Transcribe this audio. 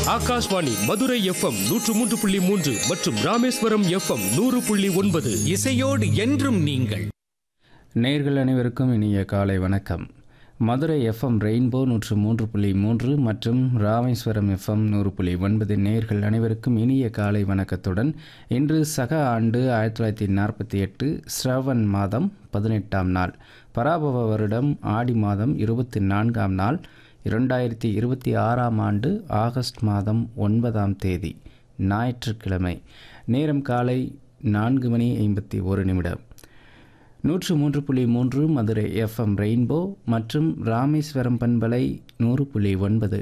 Akashvani Madurai FM நூற்று மூன்று புள்ளி மூன்று மற்றும் ராமேஸ்வரம் எஃப்எம் நூறு புள்ளி ஒன்பது இசையோடு என்றும் நீங்கள் நேர்கள் அனைவருக்கும் இனிய காலை வணக்கம் மதுரை எஃப்எம் ரெயின்போ நூற்று மூன்று புள்ளி மூன்று மற்றும் ராமேஸ்வரம் எஃப்எம் நூறு புள்ளி ஒன்பது நேர்கள் அனைவருக்கும் இனிய காலை வணக்கத்துடன் இன்று சக ஆண்டு ஆயிரத்தி தொள்ளாயிரத்தி நாற்பத்தி எட்டு ஸ்ரவன் மாதம் பதினெட்டாம் நாள் பராபவ வருடம் ஆடி மாதம் இருபத்தி நான்காம் நாள் இரண்டாயிரத்தி இருபத்தி ஆறாம் ஆண்டு ஆகஸ்ட் மாதம் ஒன்பதாம் தேதி ஞாயிற்றுக்கிழமை நேரம் காலை நான்கு மணி ஐம்பத்தி ஒரு நிமிடம் நூற்று மூன்று புள்ளி மூன்று மதுரை எஃப்எம் ரெயின்போ மற்றும் ராமேஸ்வரம் பண்பலை நூறு புள்ளி ஒன்பது